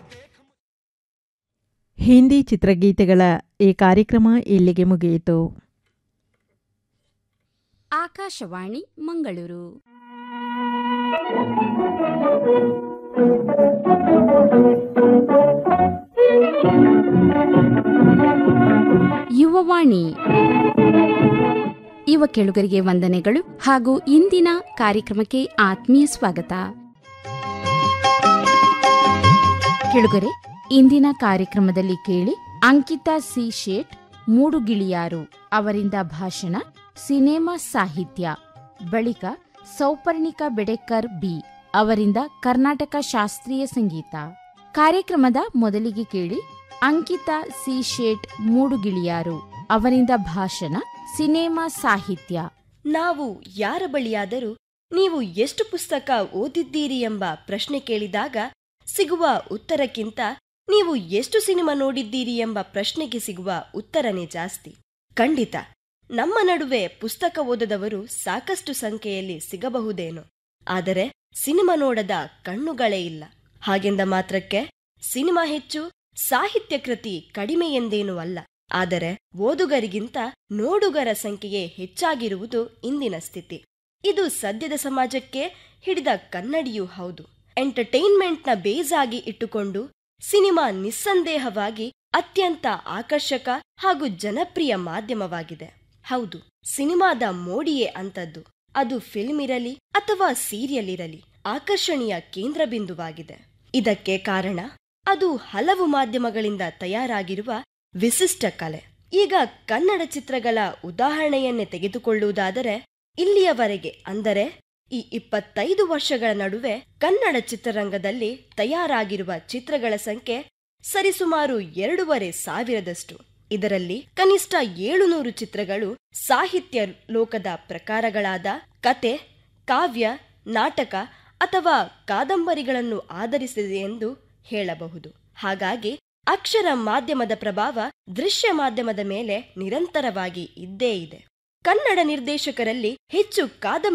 ಹಿಂದಿ ಚಿತ್ರಗೀತೆಗಳ ಈ ಕಾರ್ಯಕ್ರಮ ಇಲ್ಲಿಗೆ ಮುಗಿಯಿತು ಆಕಾಶವಾಣಿ ಮಂಗಳೂರು ಯುವವಾಣಿ ಯುವ ಕೆಳುಗರಿಗೆ ವಂದನೆಗಳು ಹಾಗೂ ಇಂದಿನ ಕಾರ್ಯಕ್ರಮಕ್ಕೆ ಆತ್ಮೀಯ ಸ್ವಾಗತ ಕೆಳುಗರೆ ಇಂದಿನ ಕಾರ್ಯಕ್ರಮದಲ್ಲಿ ಕೇಳಿ ಅಂಕಿತಾ ಸಿ ಶೇಟ್ ಮೂಡುಗಿಳಿಯಾರು ಅವರಿಂದ ಭಾಷಣ ಸಿನೆಮಾ ಸಾಹಿತ್ಯ ಬಳಿಕ ಸೌಪರ್ಣಿಕ ಬೆಡೆಕರ್ ಬಿ ಅವರಿಂದ ಕರ್ನಾಟಕ ಶಾಸ್ತ್ರೀಯ ಸಂಗೀತ ಕಾರ್ಯಕ್ರಮದ ಮೊದಲಿಗೆ ಕೇಳಿ ಅಂಕಿತಾ ಸಿ ಶೇಟ್ ಮೂಡುಗಿಳಿಯಾರು ಅವರಿಂದ ಭಾಷಣ ಸಿನೆಮಾ ಸಾಹಿತ್ಯ ನಾವು ಯಾರ ಬಳಿಯಾದರೂ ನೀವು ಎಷ್ಟು ಪುಸ್ತಕ ಓದಿದ್ದೀರಿ ಎಂಬ ಪ್ರಶ್ನೆ ಕೇಳಿದಾಗ ಸಿಗುವ ಉತ್ತರಕ್ಕಿಂತ ನೀವು ಎಷ್ಟು ಸಿನಿಮಾ ನೋಡಿದ್ದೀರಿ ಎಂಬ ಪ್ರಶ್ನೆಗೆ ಸಿಗುವ ಉತ್ತರನೇ ಜಾಸ್ತಿ ಖಂಡಿತ ನಮ್ಮ ನಡುವೆ ಪುಸ್ತಕ ಓದದವರು ಸಾಕಷ್ಟು ಸಂಖ್ಯೆಯಲ್ಲಿ ಸಿಗಬಹುದೇನೋ ಆದರೆ ಸಿನಿಮಾ ನೋಡದ ಕಣ್ಣುಗಳೇ ಇಲ್ಲ ಹಾಗೆಂದ ಮಾತ್ರಕ್ಕೆ ಸಿನಿಮಾ ಹೆಚ್ಚು ಸಾಹಿತ್ಯ ಕೃತಿ ಕಡಿಮೆ ಎಂದೇನೂ ಅಲ್ಲ ಆದರೆ ಓದುಗರಿಗಿಂತ ನೋಡುಗರ ಸಂಖ್ಯೆಯೇ ಹೆಚ್ಚಾಗಿರುವುದು ಇಂದಿನ ಸ್ಥಿತಿ ಇದು ಸದ್ಯದ ಸಮಾಜಕ್ಕೆ ಹಿಡಿದ ಕನ್ನಡಿಯೂ ಹೌದು ಎಂಟರ್ಟೈನ್ಮೆಂಟ್ನ ಬೇಸ್ ಆಗಿ ಇಟ್ಟುಕೊಂಡು ಸಿನಿಮಾ ನಿಸ್ಸಂದೇಹವಾಗಿ ಅತ್ಯಂತ ಆಕರ್ಷಕ ಹಾಗೂ ಜನಪ್ರಿಯ ಮಾಧ್ಯಮವಾಗಿದೆ ಹೌದು ಸಿನಿಮಾದ ಮೋಡಿಯೇ ಅಂತದ್ದು ಅದು ಫಿಲ್ಮ್ ಇರಲಿ ಅಥವಾ ಸೀರಿಯಲ್ ಇರಲಿ ಆಕರ್ಷಣೀಯ ಕೇಂದ್ರ ಬಿಂದುವಾಗಿದೆ ಇದಕ್ಕೆ ಕಾರಣ ಅದು ಹಲವು ಮಾಧ್ಯಮಗಳಿಂದ ತಯಾರಾಗಿರುವ ವಿಶಿಷ್ಟ ಕಲೆ ಈಗ ಕನ್ನಡ ಚಿತ್ರಗಳ ಉದಾಹರಣೆಯನ್ನೇ ತೆಗೆದುಕೊಳ್ಳುವುದಾದರೆ ಇಲ್ಲಿಯವರೆಗೆ ಅಂದರೆ ಈ ಇಪ್ಪತ್ತೈದು ವರ್ಷಗಳ ನಡುವೆ ಕನ್ನಡ ಚಿತ್ರರಂಗದಲ್ಲಿ ತಯಾರಾಗಿರುವ ಚಿತ್ರಗಳ ಸಂಖ್ಯೆ ಸರಿಸುಮಾರು ಎರಡೂವರೆ ಸಾವಿರದಷ್ಟು ಇದರಲ್ಲಿ ಕನಿಷ್ಠ ಏಳುನೂರು ಚಿತ್ರಗಳು ಸಾಹಿತ್ಯ ಲೋಕದ ಪ್ರಕಾರಗಳಾದ ಕತೆ ಕಾವ್ಯ ನಾಟಕ ಅಥವಾ ಕಾದಂಬರಿಗಳನ್ನು ಆಧರಿಸಿದೆ ಎಂದು ಹೇಳಬಹುದು ಹಾಗಾಗಿ ಅಕ್ಷರ ಮಾಧ್ಯಮದ ಪ್ರಭಾವ ದೃಶ್ಯ ಮಾಧ್ಯಮದ ಮೇಲೆ ನಿರಂತರವಾಗಿ ಇದ್ದೇ ಇದೆ ಕನ್ನಡ ನಿರ್ದೇಶಕರಲ್ಲಿ ಹೆಚ್ಚು ಕಾದಂಬರಿ